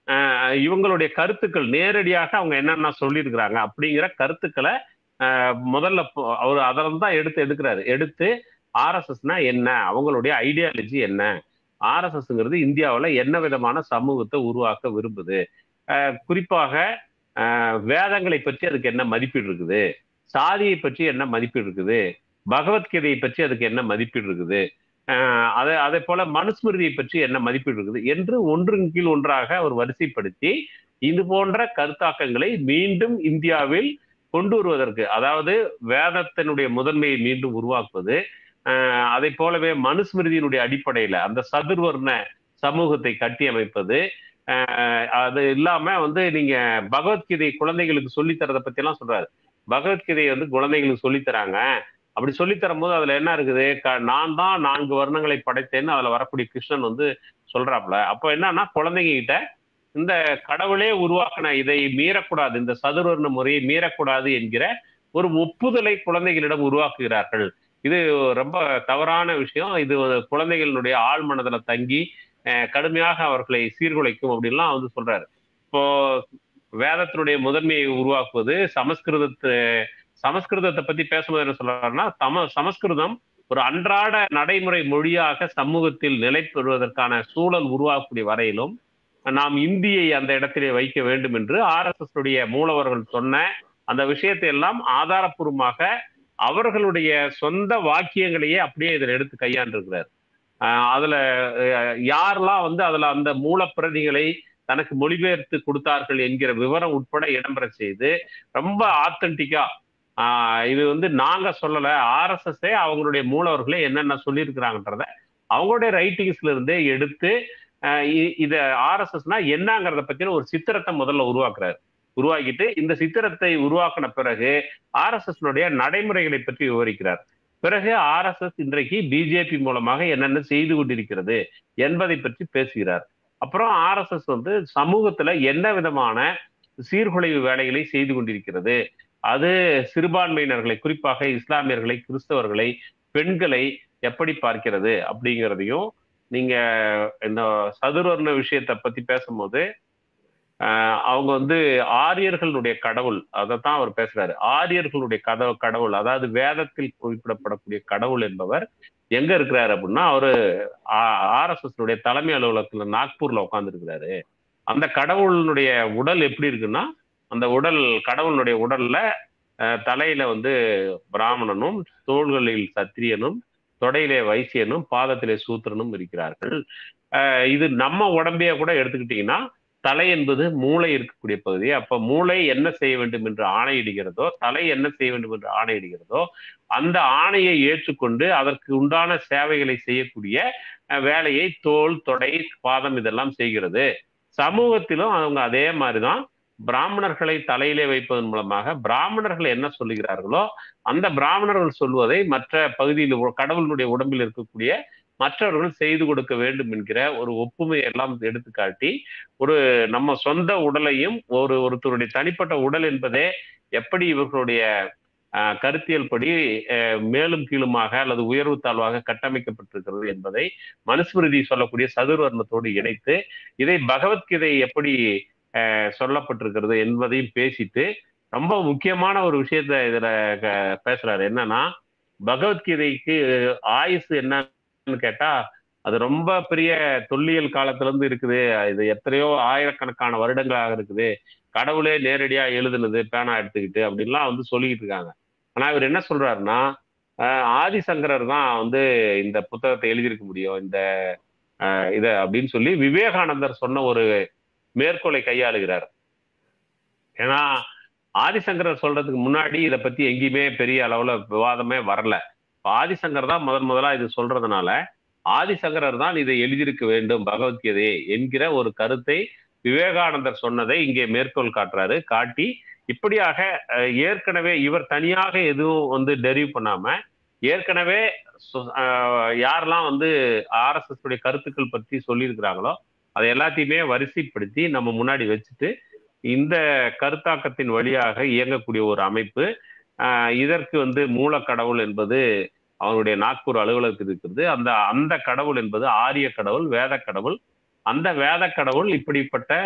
அஹ், இவங்களுடைய கருத்துக்கள் நேரடியாக அவங்க என்னென்ன சொல்லியிருக்கிறாங்க அப்படிங்கிற கருத்துக்களை அஹ், முதல்ல போ- அவர் அதில் தான் எடுத்து எடுக்கிறாரு எடுத்து ஆர்எஸ்எஸ்னா என்ன அவங்களுடைய ஐடியாலஜி என்ன ஆர்எஸ்எஸ்ங்கிறது இந்தியாவில் என்ன விதமான சமூகத்தை உருவாக்க விரும்புது அஹ், குறிப்பாக அஹ், வேதங்களை பற்றி அதுக்கு என்ன மதிப்பீடு இருக்குது சாதியை பற்றி என்ன மதிப்பீடு இருக்குது பகவத்கீதையை பற்றி அதுக்கு என்ன மதிப்பீடு இருக்குது அஹ், அதே அதே போல மனுஸ்மிருதியை பற்றி என்ன மதிப்பீடு இருக்குது என்று ஒன்றின் கீழ் ஒன்றாக அவர் வரிசைப்படுத்தி இது போன்ற கருத்தாக்கங்களை மீண்டும் இந்தியாவில் கொண்டு வருவதற்கு அதாவது வேதத்தினுடைய முதன்மையை மீண்டும் உருவாக்குவது அஹ், அதை போலவே மனுஸ்மிருதியினுடைய அடிப்படையில அந்த சதுர்வர்ண சமூகத்தை கட்டி அமைப்பது அஹ், அது இல்லாம வந்து நீங்க பகவத்கீதை குழந்தைகளுக்கு சொல்லித் தரதை பத்தி எல்லாம் சொல்றாரு பகவத்கீதையை வந்து குழந்தைகளுக்கு சொல்லித் தராங்க அப்படி சொல்லித் தரும்போது அதுல என்ன இருக்குது க- நான் தான் நான்கு வர்ணங்களை படைத்தேன்னு அதுல வரக்கூடிய கிருஷ்ணன் வந்து சொல்றாப்புல அப்போ என்னன்னா குழந்தைங்க கிட்ட இந்த கடவுளே உருவாக்கின இதை மீறக்கூடாது இந்த சதுர்வர்ண முறையை மீறக்கூடாது என்கிற ஒரு ஒப்புதலை குழந்தைகளிடம் உருவாக்குகிறார்கள் இது ரொம்ப தவறான விஷயம் இது குழந்தைகளினுடைய ஆழ் மனதில் தங்கி அஹ், கடுமையாக அவர்களை சீர்குலைக்கும் அப்படின்லாம் வந்து சொல்றாரு இப்போ வேதத்தினுடைய முதன்மையை உருவாக்குவது சமஸ்கிருதத்து சமஸ்கிருதத்தை பத்தி பேசும்போது என்ன சொல்றாருன்னா தம சமஸ்கிருதம் ஒரு அன்றாட நடைமுறை மொழியாக சமூகத்தில் நிலை பெறுவதற்கான சூழல் உருவாக்கக்கூடிய வரையிலும் நாம் இந்தியை அந்த இடத்திலே வைக்க வேண்டும் என்று ஆர்எஸ்எஸ் உடைய மூலவர்கள் சொன்ன அந்த விஷயத்தை எல்லாம் ஆதாரப்பூர்வமாக அவர்களுடைய சொந்த வாக்கியங்களையே அப்படியே இதில் எடுத்து கையாண்டிருக்கிறார் ஆஹ் அதுல அஹ், யாரெல்லாம் வந்து அதுல அந்த மூலப்பிரதிகளை தனக்கு மொழிபெயர்த்து கொடுத்தார்கள் என்கிற விவரம் உட்பட இடம்பெற செய்து ரொம்ப ஆத்தன்டிக்கா இது வந்து நாங்க சொல்லல ஆர்எஸ்எஸ்ஸே அவங்களுடைய மூலவர்களே என்னென்ன சொல்லியிருக்கிறாங்கன்றத அவங்களுடைய ரைட்டிங்ஸ்ல இருந்தே எடுத்து ஆஹ் இ- இத ஆர்எஸ்எஸ்னா என்னங்கிறத பத்தின ஒரு சித்திரத்தை முதல்ல உருவாக்குறாரு உருவாக்கிட்டு இந்த சித்திரத்தை உருவாக்கின பிறகு ஆர்எஸ்எஸ் நடைமுறைகளை பற்றி விவரிக்கிறார் பிறகு ஆர்எஸ்எஸ் இன்றைக்கு பிஜேபி மூலமாக என்னென்ன செய்து கொண்டிருக்கிறது என்பதை பற்றி பேசுகிறார் அப்புறம் ஆர்எஸ்எஸ் வந்து சமூகத்துல என்ன விதமான சீர்குலைவு வேலைகளை செய்து கொண்டிருக்கிறது அது சிறுபான்மையினர்களை குறிப்பாக இஸ்லாமியர்களை கிறிஸ்தவர்களை பெண்களை எப்படி பார்க்கிறது அப்படிங்கிறதையும் நீங்க இந்த சதுர்வர்ண விஷயத்தை பத்தி பேசும்போது ஆஹ் அவங்க வந்து ஆரியர்களுடைய கடவுள் அதைத்தான் அவர் பேசுறாரு ஆரியர்களுடைய கதவு கடவுள் அதாவது வேதத்தில் குறிப்பிடப்படக்கூடிய கடவுள் என்பவர் எங்க இருக்கிறாரு அப்படின்னா அவரு ஆர்எஸ்எஸ் தலைமை அலுவலகத்துல நாக்பூர்ல உட்கார்ந்து இருக்கிறாரு அந்த கடவுளுடைய உடல் எப்படி இருக்குன்னா அந்த உடல் கடவுளுடைய உடல்ல அஹ், தலையில வந்து பிராமணனும் தோள்களில் சத்திரியனும் தொடையிலே வைசியனும் பாதத்திலே சூத்திரனும் இருக்கிறார்கள் அஹ், இது நம்ம உடம்பைய கூட எடுத்துக்கிட்டீங்கன்னா தலை என்பது மூளை இருக்கக்கூடிய பகுதி அப்ப மூளை என்ன செய்ய வேண்டும் என்று ஆணையிடுகிறதோ தலை என்ன செய்ய வேண்டும் என்று ஆணையிடுகிறதோ அந்த ஆணையை ஏற்றுக்கொண்டு அதற்கு உண்டான சேவைகளை செய்யக்கூடிய அஹ், வேலையை தோல் தொடை பாதம் இதெல்லாம் செய்கிறது சமூகத்திலும் அவங்க அதே மாதிரிதான் பிராமணர்களை தலையிலே வைப்பதன் மூலமாக பிராமணர்கள் என்ன சொல்லுகிறார்களோ அந்த பிராமணர்கள் சொல்வதை மற்ற பகுதியில் உ- கடவுளுடைய உடம்பில் இருக்கக்கூடிய மற்றவர்கள் செய்து கொடுக்க வேண்டும் என்கிற ஒரு ஒப்புமையை எல்லாம் எடுத்துக்காட்டி ஒரு நம்ம சொந்த உடலையும் ஒரு ஒருத்தருடைய தனிப்பட்ட உடல் என்பதே எப்படி இவர்களுடைய ஆஹ், கருத்தியல் படி ஆஹ், மேலும் கீழுமாக அல்லது உயர்வு தாழ்வாக கட்டமைக்கப்பட்டிருக்கிறது என்பதை மனுஸ்மிருதி சொல்லக்கூடிய சதுர்வர்ணத்தோடு இணைத்து இதை பகவத்கீதை எப்படி ஆஹ், சொல்லப்பட்டிருக்கிறது என்பதையும் பேசிட்டு ரொம்ப முக்கியமான ஒரு விஷயத்த இதுல க- பேசுறாரு என்னன்னா பகவத்கீதைக்கு ஆயுசு என்னன்னு கேட்டா அது ரொம்ப பெரிய தொல்லியல் காலத்துல இருந்து இருக்குது இது எத்தனையோ ஆயிரக்கணக்கான வருடங்களாக இருக்குது கடவுளே நேரடியா எழுதுனது பேனா எடுத்துக்கிட்டு அப்படின்லாம் வந்து சொல்லிக்கிட்டு இருக்காங்க ஆனா இவர் என்ன சொல்றாருன்னா ஆஹ் ஆதிசங்கரர் தான் வந்து இந்த புத்தகத்தை எழுதியிருக்க முடியும் இந்த ஆஹ் இத அப்படின்னு சொல்லி விவேகானந்தர் சொன்ன ஒரு மேற்கோளை கையாளுகிறார் ஏன்னா ஆதிசங்கரர் சொல்றதுக்கு முன்னாடி இதை பத்தி எங்கேயுமே பெரிய அளவுல விவாதமே வரல இப்ப ஆதிசங்கர் தான் முதன் முதலா இது சொல்றதுனால ஆதிசங்கரர் தான் இதை எழுதியிருக்க வேண்டும் பகவத்கீதையை என்கிற ஒரு கருத்தை விவேகானந்தர் சொன்னதை இங்கே மேற்கோள் காட்டுறாரு காட்டி இப்படியாக அஹ், ஏற்கனவே இவர் தனியாக எதுவும் வந்து டெரிவ் பண்ணாம ஏற்கனவே சொ- அஹ், யாரெல்லாம் வந்து ஆர்எஸ்எஸ் உடைய கருத்துக்கள் பற்றி சொல்லியிருக்கிறாங்களோ அதை எல்லாத்தையுமே வரிசைப்படுத்தி நம்ம முன்னாடி வச்சுட்டு இந்த கருத்தாக்கத்தின் வழியாக இயங்கக்கூடிய ஒரு அமைப்பு ஆஹ் இதற்கு வந்து மூல கடவுள் என்பது அவருடைய நாக்பூர் அலுவலகத்தில் இருக்கிறது அந்த அந்த கடவுள் என்பது ஆரிய கடவுள் வேத கடவுள் அந்த வேத கடவுள் இப்படிப்பட்ட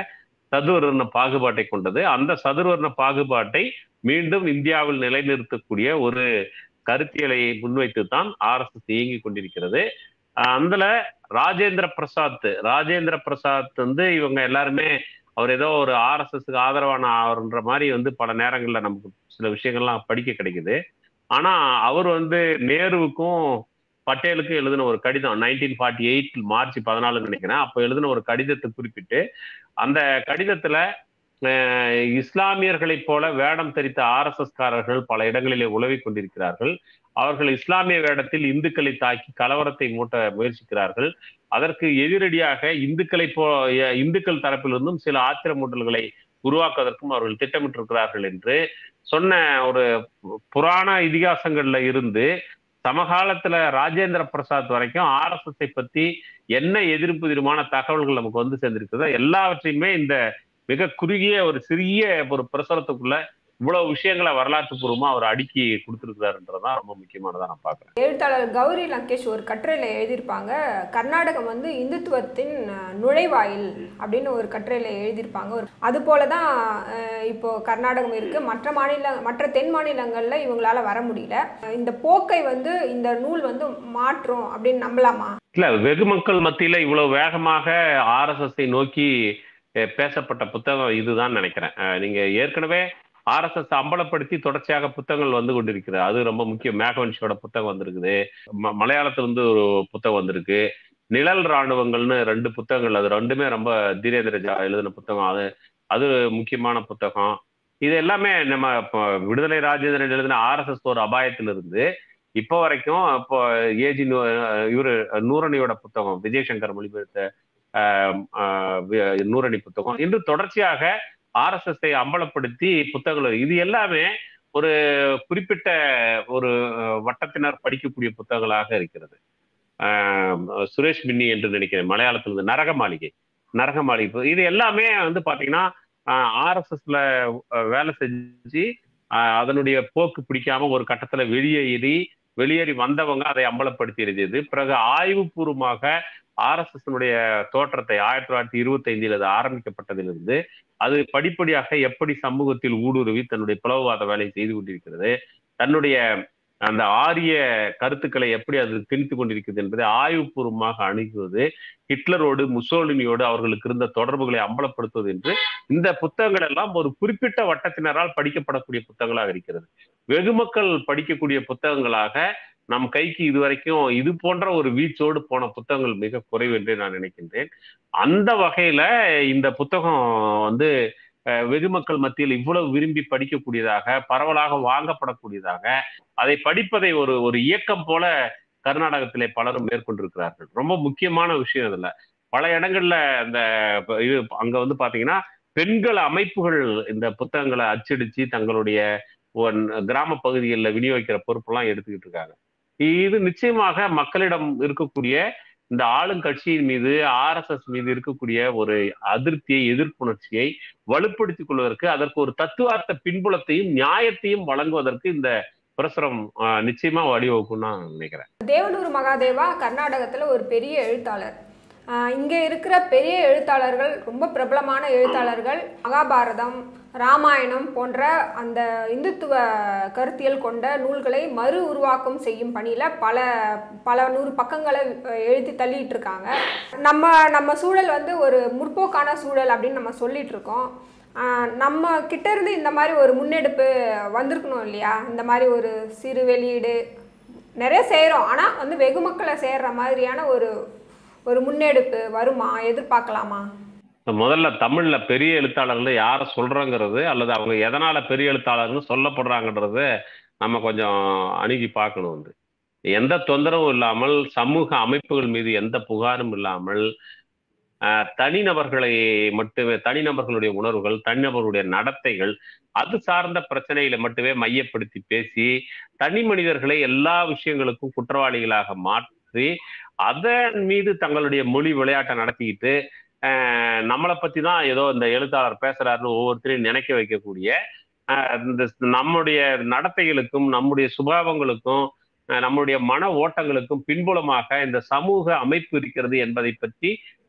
சதுர்வர்ண பாகுபாட்டை கொண்டது அந்த சதுர்வர்ண பாகுபாட்டை மீண்டும் இந்தியாவில் நிலைநிறுத்தக்கூடிய ஒரு கருத்தியலை முன்வைத்து தான் ஆர்எஸ்எஸ் இயங்கிக் கொண்டிருக்கிறது அதுல ராஜேந்திர பிரசாத் ராஜேந்திர பிரசாத் வந்து இவங்க எல்லாருமே அவர் ஏதோ ஒரு ஆர்எஸ்எஸ்க்கு ஆதரவான ஆவர்ன்ற மாதிரி வந்து பல நேரங்கள்ல நமக்கு சில விஷயங்கள்லாம் படிக்க கிடைக்குது ஆனா அவர் வந்து நேருவுக்கும் பட்டேலுக்கும் எழுதின ஒரு கடிதம் நைன்டீன் ஃபார்ட்டி எயிட் மார்ச் பதினாலுன்னு நினைக்கிறேன் அப்போ எழுதின ஒரு கடிதத்தை குறிப்பிட்டு அந்த கடிதத்துல இஸ்லாமியர்களைப் போல வேடம் தரித்த ஆர்எஸ்எஸ் காரர்கள் பல இடங்களிலே உழவி கொண்டிருக்கிறார்கள் அவர்கள் இஸ்லாமிய வேடத்தில் இந்துக்களை தாக்கி கலவரத்தை மூட்ட முயற்சிக்கிறார்கள் அதற்கு எதிரடியாக இந்துக்களை போ இந்துக்கள் தரப்பிலிருந்தும் சில ஆத்திரமூட்டல்களை உருவாக்குவதற்கும் அவர்கள் திட்டமிட்டிருக்கிறார்கள் என்று சொன்ன ஒரு புராண இதிகாசங்கள்ல இருந்து சமகாலத்துல ராஜேந்திர பிரசாத் வரைக்கும் ஆர்எஸ்எஸ்ஐ பத்தி என்ன எதிர்ப்பு தீர்மான தகவல்கள் நமக்கு வந்து சேர்ந்திருக்குதோ எல்லாவற்றையுமே இந்த மிக குறுகிய ஒரு சிறிய ஒரு பிரசுரத்துக்குள்ள இவ்வளவு விஷயங்களை வரலாற்று பூர்வமா அவர் அடுக்கி கொடுத்துருக்கிறாருன்றதான் ரொம்ப முக்கியமானதா நான் பாக்குறேன் எழுத்தாளர் கௌரி லங்கேஷ் ஒரு கட்டுரையில எழுதியிருப்பாங்க கர்நாடகம் வந்து இந்துத்துவத்தின் நுழைவாயில் அப்படின்னு ஒரு கட்டுரையில எழுதியிருப்பாங்க ஒரு அது போலதான் இப்போ கர்நாடகம் இருக்கு மற்ற மாநில மற்ற தென் மாநிலங்கள்ல இவங்களால வர முடியல இந்த போக்கை வந்து இந்த நூல் வந்து மாற்றும் அப்படின்னு நம்பலாமா இல்ல வெகு மக்கள் மத்தியில இவ்வளவு வேகமாக ஆர்எஸ்எஸ்ஐ நோக்கி பேசப்பட்ட புத்தகம் இதுதான் நினைக்கிறேன் நீங்க ஏற்கனவே ஆர்எஸ்எஸ் அம்பலப்படுத்தி தொடர்ச்சியாக புத்தகங்கள் வந்து கொண்டிருக்கிறது அது ரொம்ப முக்கியம் மேகவன்ஷியோட புத்தகம் வந்திருக்குது மலையாளத்துல இருந்து ஒரு புத்தகம் வந்திருக்கு நிழல் ராணுவங்கள்னு ரெண்டு புத்தகங்கள் அது ரெண்டுமே ரொம்ப தீரேந்திர ஜா எழுதின புத்தகம் அது அது முக்கியமான புத்தகம் இது எல்லாமே நம்ம இப்போ விடுதலை ராஜேந்திரன் எழுதின ஆர்எஸ்எஸ் ஒரு அபாயத்திலிருந்து இப்போ வரைக்கும் இப்போ ஏஜி இவரு நூரணியோட புத்தகம் விஜயசங்கர் மொழிபெயர்த்த நூரணி புத்தகம் இன்று தொடர்ச்சியாக ஆர்எஸ்எஸ்ஐ அம்பலப்படுத்தி புத்தகங்கள் இது எல்லாமே ஒரு குறிப்பிட்ட ஒரு வட்டத்தினர் படிக்கக்கூடிய புத்தகங்களாக இருக்கிறது சுரேஷ் பின்னி என்று நினைக்கிறேன் மலையாளத்தில் இருந்து நரக மாளிகை நரக மாளிகை இது எல்லாமே வந்து பாத்தீங்கன்னா ஆர்எஸ்எஸ்ல வேலை செஞ்சு அதனுடைய போக்கு பிடிக்காம ஒரு கட்டத்துல வெளியேறி வெளியேறி வந்தவங்க அதை அம்பலப்படுத்தி எழுதியது பிறகு ஆய்வுபூர்வமாக ஆர்எஸ்எஸ்னுடைய தோற்றத்தை ஆயிரத்தி தொள்ளாயிரத்தி இருபத்தி ஐந்தில் அது ஆரம்பிக்கப்பட்டதிலிருந்து அது படிப்படியாக எப்படி சமூகத்தில் ஊடுருவி தன்னுடைய பிளவுவாத வேலையை செய்து கொண்டிருக்கிறது தன்னுடைய அந்த ஆரிய கருத்துக்களை எப்படி அது திணித்து கொண்டிருக்கிறது என்பதை ஆய்வுபூர்வமாக அணுகுவது ஹிட்லரோடு முசோலினியோடு அவர்களுக்கு இருந்த தொடர்புகளை அம்பலப்படுத்துவது என்று இந்த புத்தகங்கள் எல்லாம் ஒரு குறிப்பிட்ட வட்டத்தினரால் படிக்கப்படக்கூடிய புத்தகங்களாக இருக்கிறது வெகுமக்கள் படிக்கக்கூடிய புத்தகங்களாக நம் கைக்கு இதுவரைக்கும் இது போன்ற ஒரு வீச்சோடு போன புத்தகங்கள் மிக குறைவு என்று நான் நினைக்கின்றேன் அந்த வகையில இந்த புத்தகம் வந்து வெகு மக்கள் மத்தியில் இவ்வளவு விரும்பி படிக்கக்கூடியதாக பரவலாக வாங்கப்படக்கூடியதாக அதை படிப்பதை ஒரு ஒரு இயக்கம் போல கர்நாடகத்திலே பலரும் மேற்கொண்டிருக்கிறார்கள் ரொம்ப முக்கியமான விஷயம் இதுல பல இடங்கள்ல இந்த இது அங்க வந்து பாத்தீங்கன்னா பெண்கள் அமைப்புகள் இந்த புத்தகங்களை அச்சடிச்சு தங்களுடைய கிராம பகுதிகளில் விநியோகிக்கிற பொறுப்பெல்லாம் எடுத்துக்கிட்டு இருக்காங்க இது நிச்சயமாக மக்களிடம் இருக்கக்கூடிய இந்த ஆளுங்கட்சியின் மீது ஆர்எஸ்எஸ் மீது இருக்கக்கூடிய ஒரு அதிருப்தியை எதிர்ப்புணர்ச்சியை வலுப்படுத்திக் கொள்வதற்கு அதற்கு ஒரு தத்துவார்த்த பின்புலத்தையும் நியாயத்தையும் வழங்குவதற்கு இந்த பிரசுரம் நிச்சயமா வழிவகுக்கும் நான் நினைக்கிறேன் தேவனூர் மகாதேவா கர்நாடகத்துல ஒரு பெரிய எழுத்தாளர் இங்கே இருக்கிற பெரிய எழுத்தாளர்கள் ரொம்ப பிரபலமான எழுத்தாளர்கள் மகாபாரதம் ராமாயணம் போன்ற அந்த இந்துத்துவ கருத்தியல் கொண்ட நூல்களை மறு உருவாக்கம் செய்யும் பணியில் பல பல நூறு பக்கங்களை எழுதி தள்ளிட்டு இருக்காங்க நம்ம நம்ம சூழல் வந்து ஒரு முற்போக்கான சூழல் அப்படின்னு நம்ம சொல்லிட்டு இருக்கோம் நம்ம கிட்ட இருந்து இந்த மாதிரி ஒரு முன்னெடுப்பு வந்திருக்கணும் இல்லையா இந்த மாதிரி ஒரு சிறு வெளியீடு நிறைய செய்கிறோம் ஆனால் வந்து வெகு மக்களை சேர்ற மாதிரியான ஒரு ஒரு முன்னெடுப்பு வருமா எதிர்பார்க்கலாமா முதல்ல தமிழ்ல பெரிய எழுத்தாளர்கள் யார சொல்றோங்கிறது அல்லது அவங்க எதனால பெரிய எழுத்தாளர்னு சொல்லப்படுறாங்கன்றது நம்ம கொஞ்சம் அணுகி பார்க்கணும் வந்து எந்த தொந்தரவும் இல்லாமல் சமூக அமைப்புகள் மீது எந்த புகாரும் இல்லாமல் தனிநபர்களை மட்டுமே தனிநபர்களுடைய உணர்வுகள் தனிநபர்களுடைய நடத்தைகள் அது சார்ந்த பிரச்சனைகளை மட்டுமே மையப்படுத்தி பேசி தனி மனிதர்களை எல்லா விஷயங்களுக்கும் குற்றவாளிகளாக மாற்றி அதன் மீது தங்களுடைய மொழி விளையாட்டை நடத்திக்கிட்டு நம்மளை பத்தி தான் ஏதோ இந்த எழுத்தாளர் பேசுறாருன்னு ஒவ்வொருத்தரையும் நினைக்க வைக்கக்கூடிய இந்த நம்முடைய நடத்தைகளுக்கும் நம்முடைய சுபாவங்களுக்கும் நம்முடைய மன ஓட்டங்களுக்கும் பின்புலமாக இந்த சமூக அமைப்பு இருக்கிறது என்பதை பற்றி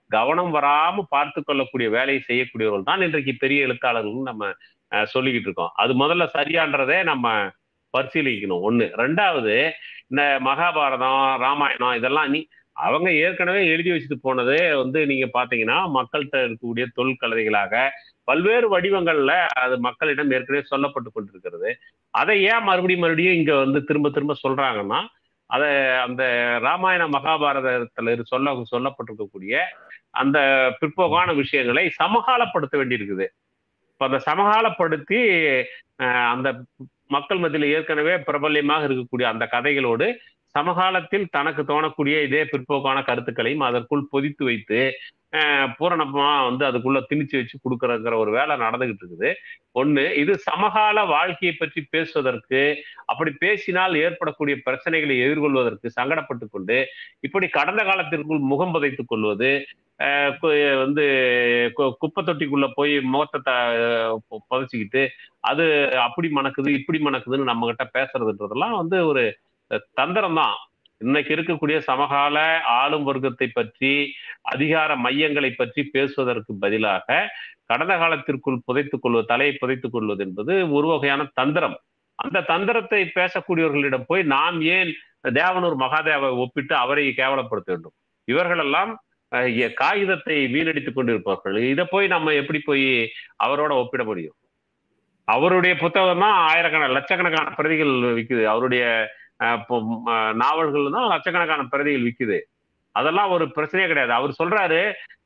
கவனம் வராம பார்த்து கொள்ளக்கூடிய வேலையை செய்யக்கூடியவர்கள் தான் இன்றைக்கு பெரிய எழுத்தாளர்கள் நம்ம அஹ், சொல்லிக்கிட்டு இருக்கோம் அது முதல்ல சரியான்றதே நம்ம பரிசீலிக்கணும் ஒண்ணு ரெண்டாவது இந்த மகாபாரதம் ராமாயணம் இதெல்லாம் நீ அவங்க ஏற்கனவே எழுதி வச்சுட்டு போனது வந்து நீங்க பாத்தீங்கன்னா மக்கள்கிட்ட இருக்கக்கூடிய தொல்கலைகளாக பல்வேறு வடிவங்கள்ல அது மக்களிடம் ஏற்கனவே சொல்லப்பட்டு கொண்டிருக்கிறது அதை ஏன் மறுபடியும் மறுபடியும் இங்க வந்து திரும்ப திரும்ப சொல்றாங்கன்னா அதை அந்த ராமாயண மகாபாரதத்துல இரு- சொல்ல சொல்லப்பட்டிருக்கக்கூடிய அந்த பிற்போக்கான விஷயங்களை சமகாலப்படுத்த வேண்டியிருக்குது இப்ப அந்த சமகாலப்படுத்தி அஹ், அந்த மக்கள் மத்தியில் ஏற்கனவே பிரபல்யமாக இருக்கக்கூடிய அந்த கதைகளோடு சமகாலத்தில் தனக்கு தோணக்கூடிய இதே பிற்போக்கான கருத்துக்களையும் அதற்குள் பொதித்து வைத்து அஹ், பூரணமா வந்து அதுக்குள்ள திணிச்சு வச்சு கொடுக்கறங்கிற ஒரு வேலை நடந்துகிட்டு இருக்குது ஒண்ணு இது சமகால வாழ்க்கையை பற்றி பேசுவதற்கு அப்படி பேசினால் ஏற்படக்கூடிய பிரச்சனைகளை எதிர்கொள்வதற்கு சங்கடப்பட்டு கொண்டு இப்படி கடந்த காலத்திற்குள் முகம் புதைத்துக் கொள்வது அஹ், கு- வந்து கு- குப்பை தொட்டிக்குள்ள போய் முகத்தை த- பொ- புதைச்சிக்கிட்டு அது அப்படி மணக்குது இப்படி மணக்குதுன்னு நம்ம கிட்ட பேசுறதுன்றதெல்லாம் வந்து ஒரு தந்திரம் தான் இன்னைக்கு இருக்கக்கூடிய சமகால ஆளும் வர்க்கத்தை பற்றி அதிகார மையங்களை பற்றி பேசுவதற்கு பதிலாக கடந்த காலத்திற்குள் புதைத்துக் கொள்வது தலையை புதைத்துக் கொள்வது என்பது ஒரு வகையான தந்திரம் அந்த தந்திரத்தை பேசக்கூடியவர்களிடம் போய் நாம் ஏன் தேவனூர் மகாதேவை ஒப்பிட்டு அவரை கேவலப்படுத்த வேண்டும் இவர்களெல்லாம் அஹ், எ- காகிதத்தை வீணடித்துக் கொண்டிருப்பார்கள் இதை போய் நம்ம எப்படி போய் அவரோட ஒப்பிட முடியும் அவருடைய புத்தகம் தான் ஆயிரக்கணக்கான லட்சக்கணக்கான பிரதிகள் விற்குது அவருடைய அஹ், பொ- அஹ், நாவல்கள் தான் லட்சக்கணக்கான பிரதிகள் விற்குது அதெல்லாம் ஒரு பிரச்சனையே கிடையாது அவர் சொல்றாரு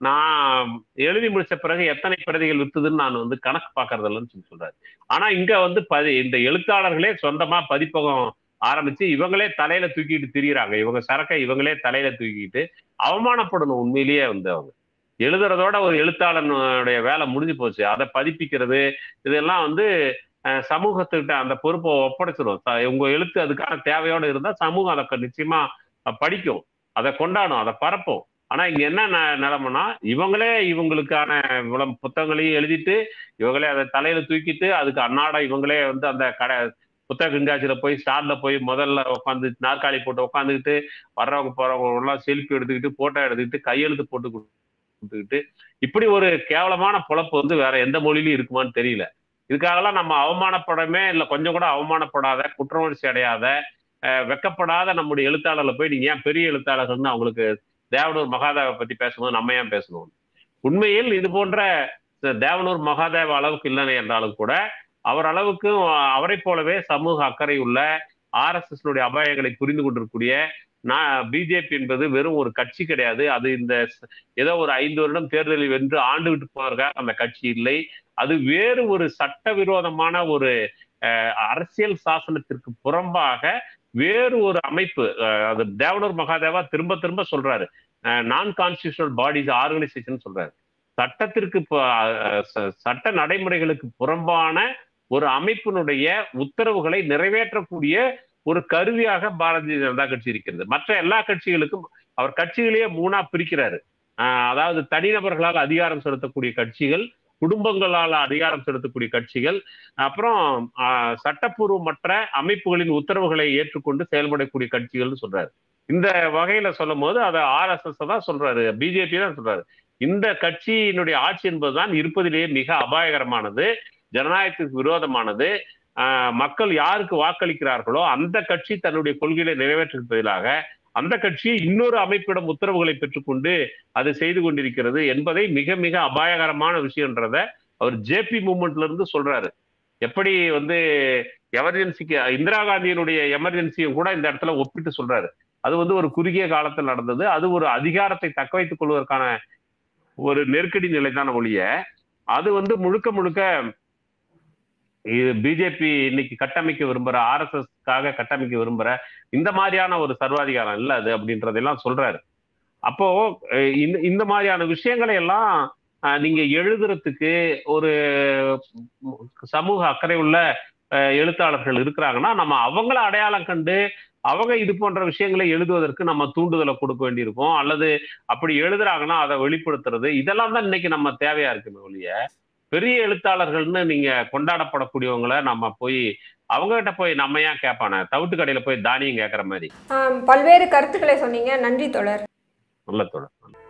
நான் எழுதி முடிச்ச பிறகு எத்தனை பிரதிகள் வித்துதுன்னு நான் வந்து கணக்கு பார்க்கறது இல்லைன்னு சொல்லி சொல்றாரு ஆனா இங்க வந்து பதி இந்த எழுத்தாளர்களே சொந்தமா பதிப்பகம் ஆரம்பிச்சு இவங்களே தலையில தூக்கிட்டு திரியிறாங்க இவங்க சரக்கை இவங்களே தலையில தூக்கிட்டு அவமானப்படணும் உண்மையிலேயே வந்து அவங்க எழுதுறதோட ஒரு எழுத்தாளனுடைய வேலை முடிஞ்சு போச்சு அதை பதிப்பிக்கிறது இதெல்லாம் வந்து அஹ், சமூகத்துக்கிட்ட அந்த பொறுப்பை ஒப்படைச்சிடும் ச- உங்க எழுத்து அதுக்கான தேவையோட இருந்தா சமூகம் அதை க- நிச்சயமா அஹ், படிக்கும் அதை கொண்டாடும் அதை பரப்பும் ஆனா இங்க என்ன ந- நிலைமைனா இவங்களே இவங்களுக்கான இவ்வளவு புத்தகங்களையும் எழுதிட்டு இவங்களே அதை தலையில தூக்கிட்டு அதுக்கு அன்னாடம் இவங்களே வந்து அந்த கடை புத்தக கண்காட்சியில போய் ஸ்டார்ல போய் முதல்ல உட்காந்து நாற்காலி போட்டு உட்காந்துக்கிட்டு வர்றவங்க போறவங்க எல்லாம் செல்ஃபி எடுத்துக்கிட்டு போட்டோ எடுத்துக்கிட்டு கையெழுத்து போட்டு கொடுத்துக்கிட்டு இப்படி ஒரு கேவலமான பொழப்பு வந்து வேற எந்த மொழியிலும் இருக்குமான்னு தெரியல இதுக்காகலாம் நம்ம அவமானப்படமே இல்லை கொஞ்சம் கூட அவமானப்படாத குற்றவுணர்ச்சி அடையாத அஹ், வெக்கப்படாத நம்முடைய எழுத்தாளர்களை போய் நீங்க ஏன் பெரிய எழுத்தாளர்கள்னு அவங்களுக்கு தேவனூர் மகாதேவை பத்தி பேசும்போது நம்ம ஏன் பேசணும் உண்மையில் இது போன்ற இந்த தேவனூர் மகாதேவ அளவுக்கு இல்லை என்றாலும் கூட அவர் அளவுக்கு அவரை போலவே சமூக அக்கறை உள்ள ஆர்எஸ்எஸ் அபாயங்களை புரிந்து கொண்டிருக்கக்கூடிய நான் பிஜேபி என்பது வெறும் ஒரு கட்சி கிடையாது அது இந்த ச- ஏதோ ஒரு ஐந்து வருடம் தேர்தலில் வென்று ஆண்டு விட்டு போவதற்காக அந்த கட்சி இல்லை அது வேறு ஒரு சட்டவிரோதமான ஒரு அஹ், அரசியல் சாசனத்திற்கு புறம்பாக வேறு ஒரு அமைப்பு அஹ், அது தேவனூர் மகாதேவா திரும்ப திரும்ப சொல்றாரு நான் கான்ஸ்டியூஷனல் பாடிஸ் ஆர்கனைசேஷன் சொல்றாரு சட்டத்திற்கு ப- அஹ், ச- சட்ட நடைமுறைகளுக்கு புறம்பான ஒரு அமைப்பினுடைய உத்தரவுகளை நிறைவேற்றக்கூடிய ஒரு கருவியாக பாரதிய ஜனதா கட்சி இருக்கிறது மற்ற எல்லா கட்சிகளுக்கும் அவர் கட்சிகளையே மூணா பிரிக்கிறாரு ஆஹ் அதாவது தனிநபர்களால் அதிகாரம் செலுத்தக்கூடிய கட்சிகள் குடும்பங்களால் அதிகாரம் செலுத்தக்கூடிய கட்சிகள் அப்புறம் ஆஹ் சட்டப்பூர்வமற்ற அமைப்புகளின் உத்தரவுகளை ஏற்றுக்கொண்டு செயல்படக்கூடிய கட்சிகள்னு சொல்றாரு இந்த வகையில சொல்லும் போது அதை ஆர்எஸ்எஸ் தான் சொல்றாரு பிஜேபி தான் சொல்றாரு இந்த கட்சியினுடைய ஆட்சி என்பதுதான் இருப்பதிலேயே மிக அபாயகரமானது ஜனநாயகத்துக்கு விரோதமானது ஆஹ் மக்கள் யாருக்கு வாக்களிக்கிறார்களோ அந்த கட்சி தன்னுடைய கொள்கைகளை நிறைவேற்றுவதற்கு பதிலாக அந்த கட்சி இன்னொரு அமைப்பிடம் உத்தரவுகளை பெற்றுக்கொண்டு அது செய்து கொண்டிருக்கிறது என்பதை மிக மிக அபாயகரமான விஷயம்ன்றத அவர் ஜேபி மூமெண்ட்ல இருந்து சொல்றாரு எப்படி வந்து எமர்ஜென்சிக்கு இந்திரா காந்தியினுடைய எமர்ஜென்சியும் கூட இந்த இடத்துல ஒப்பிட்டு சொல்றாரு அது வந்து ஒரு குறுகிய காலத்தில் நடந்தது அது ஒரு அதிகாரத்தை தக்க வைத்துக் கொள்வதற்கான ஒரு நெருக்கடி நிலை தான் ஒழிய அது வந்து முழுக்க முழுக்க இது பிஜேபி இன்னைக்கு கட்டமைக்க விரும்புற ஆர்எஸ்எஸ்க்காக கட்டமைக்க விரும்புற இந்த மாதிரியான ஒரு சர்வாதிகாரம் இல்ல அது அப்படின்றதெல்லாம் சொல்றாரு அப்போ அஹ் இந்த இந்த மாதிரியான விஷயங்களை எல்லாம் அஹ், நீங்க எழுதுறதுக்கு ஒரு சமூக அக்கறை உள்ள அஹ், எழுத்தாளர்கள் இருக்கிறாங்கன்னா நம்ம அவங்கள அடையாளம் கண்டு அவங்க இது போன்ற விஷயங்களை எழுதுவதற்கு நம்ம தூண்டுதலை கொடுக்க வேண்டியிருக்கும் அல்லது அப்படி எழுதுறாங்கன்னா அதை வெளிப்படுத்துறது இதெல்லாம் தான் இன்னைக்கு நம்ம தேவையா இருக்குமே ஒழிய பெரிய எழுத்தாளர்கள்னு நீங்க கொண்டாடப்படக்கூடியவங்கள நம்ம போய் அவங்க கிட்ட போய் நம்ம ஏன் கேட்பானே தவிட்டு கடையில போய் தானியம் கேட்கற மாதிரி ஆம், பல்வேறு கருத்துக்களை சொன்னீங்க நன்றி தோழர் நல்ல தோழர்